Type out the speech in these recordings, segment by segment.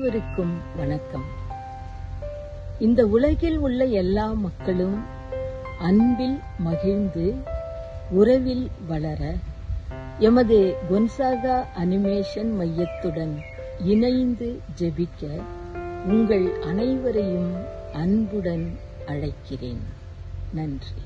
அனைவருக்கும் வணக்கம் இந்த உலகில் உள்ள எல்லா மக்களும் அன்பில் மகிழ்ந்து உறவில் வளர எமது கொன்சாகா அனிமேஷன் மையத்துடன் இணைந்து ஜெபிக்க உங்கள் அனைவரையும் அன்புடன் அழைக்கிறேன் நன்றி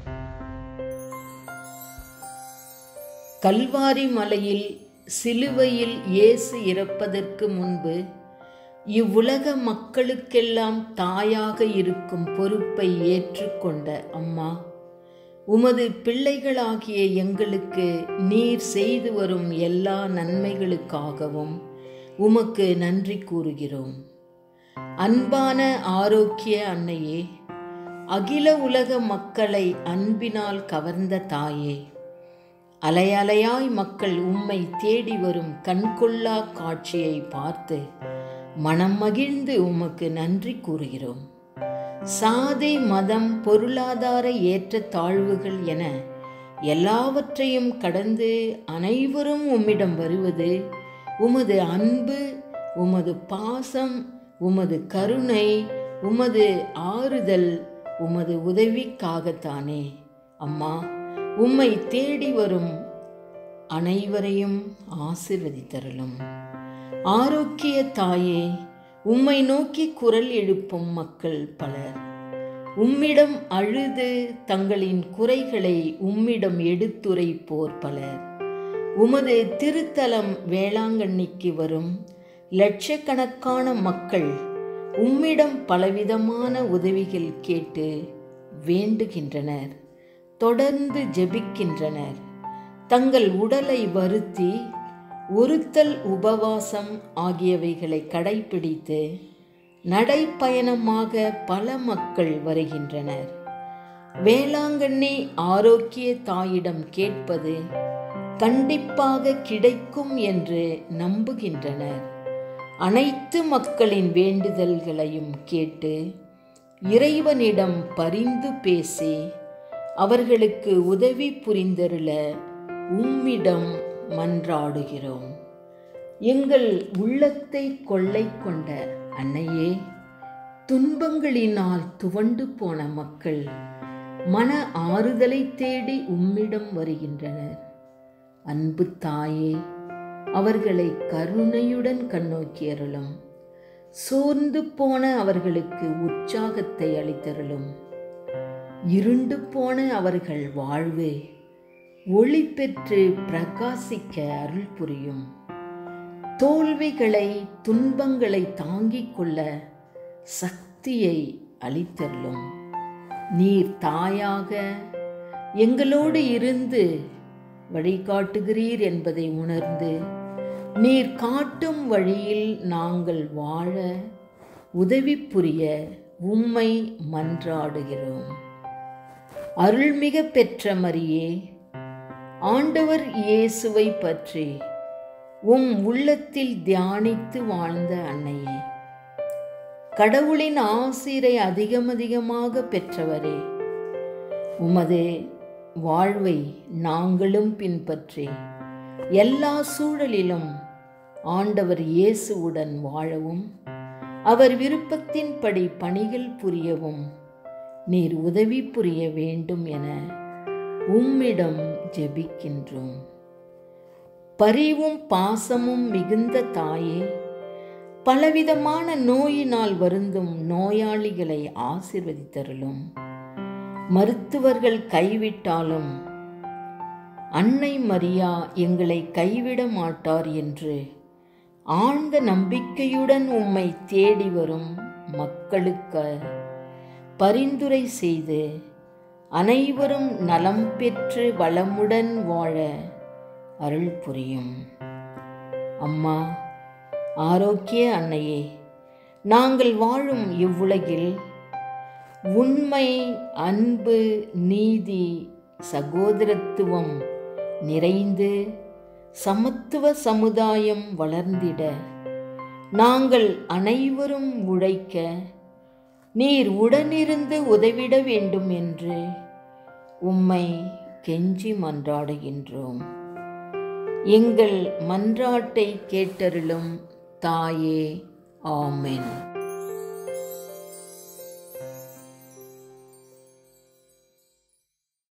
கல்வாரி மலையில் சிலுவையில் இயேசு இறப்பதற்கு முன்பு இவ்வுலக மக்களுக்கெல்லாம் தாயாக இருக்கும் பொறுப்பை ஏற்றுக்கொண்ட அம்மா உமது பிள்ளைகளாகிய எங்களுக்கு நீர் செய்து வரும் எல்லா நன்மைகளுக்காகவும் உமக்கு நன்றி கூறுகிறோம் அன்பான ஆரோக்கிய அன்னையே அகில உலக மக்களை அன்பினால் கவர்ந்த தாயே அலையலையாய் மக்கள் உம்மை தேடி வரும் கண்கொள்ளா காட்சியை பார்த்து மனம் மகிழ்ந்து உமக்கு நன்றி கூறுகிறோம் சாதி மதம் பொருளாதார ஏற்ற தாழ்வுகள் என எல்லாவற்றையும் கடந்து அனைவரும் உம்மிடம் வருவது உமது அன்பு உமது பாசம் உமது கருணை உமது ஆறுதல் உமது உதவிக்காகத்தானே அம்மா உம்மை தேடி வரும் அனைவரையும் ஆசிர்வதித்தருளும் ஆரோக்கிய தாயே உம்மை நோக்கி குரல் எழுப்பும் மக்கள் பலர் உம்மிடம் அழுது தங்களின் குறைகளை உம்மிடம் எடுத்துரைப்போர் பலர் உமது திருத்தலம் வேளாங்கண்ணிக்கு வரும் லட்சக்கணக்கான மக்கள் உம்மிடம் பலவிதமான உதவிகள் கேட்டு வேண்டுகின்றனர் தொடர்ந்து ஜெபிக்கின்றனர் தங்கள் உடலை வருத்தி ஒருத்தல் உபவாசம் ஆகியவைகளை கடைபிடித்து நடைப்பயணமாக பல மக்கள் வருகின்றனர் வேளாங்கண்ணி ஆரோக்கிய தாயிடம் கேட்பது கண்டிப்பாக கிடைக்கும் என்று நம்புகின்றனர் அனைத்து மக்களின் வேண்டுதல்களையும் கேட்டு இறைவனிடம் பரிந்து பேசி அவர்களுக்கு உதவி புரிந்தருள உம்மிடம் மன்றாடுகிறோம் எங்கள் உள்ளத்தை கொள்ளை கொண்ட அன்னையே துன்பங்களினால் துவண்டு போன மக்கள் மன ஆறுதலை தேடி உம்மிடம் வருகின்றனர் அன்பு தாயே அவர்களை கருணையுடன் கண்ணோக்கியருளும் சோர்ந்து போன அவர்களுக்கு உற்சாகத்தை அளித்தருளும் இருண்டு போன அவர்கள் வாழ்வு ஒளி பெற்று பிரகாசிக்க அருள் புரியும் தோல்விகளை துன்பங்களை தாங்கிக் கொள்ள சக்தியை அளித்தருளும் நீர் தாயாக எங்களோடு இருந்து வழிகாட்டுகிறீர் என்பதை உணர்ந்து நீர் காட்டும் வழியில் நாங்கள் வாழ உதவி புரிய உம்மை மன்றாடுகிறோம் அருள்மிக பெற்ற மரியே ஆண்டவர் இயேசுவை பற்றி உம் உள்ளத்தில் தியானித்து வாழ்ந்த அன்னையே கடவுளின் ஆசிரை அதிகமதிகமாக பெற்றவரே உமது வாழ்வை நாங்களும் பின்பற்றி எல்லா சூழலிலும் ஆண்டவர் இயேசுவுடன் வாழவும் அவர் விருப்பத்தின்படி பணிகள் புரியவும் நீர் உதவி புரிய வேண்டும் என உம்மிடம் ஜெபிக்கின்றோம் பரிவும் பாசமும் மிகுந்த தாயே பலவிதமான நோயினால் வருந்தும் நோயாளிகளை ஆசிர்வதித்தருளும் மருத்துவர்கள் கைவிட்டாலும் அன்னை மரியா எங்களை கைவிட மாட்டார் என்று ஆழ்ந்த நம்பிக்கையுடன் உம்மை தேடி வரும் மக்களுக்கு பரிந்துரை செய்து அனைவரும் நலம் பெற்று வளமுடன் வாழ அருள் புரியும் அம்மா ஆரோக்கிய அன்னையே நாங்கள் வாழும் இவ்வுலகில் உண்மை அன்பு நீதி சகோதரத்துவம் நிறைந்து சமத்துவ சமுதாயம் வளர்ந்திட நாங்கள் அனைவரும் உழைக்க நீர் உடனிருந்து உதவிட வேண்டும் என்று உம்மை கெஞ்சி மன்றாடுகின்றோம் எங்கள் மன்றாட்டை கேட்டருளும் தாயே ஆமென்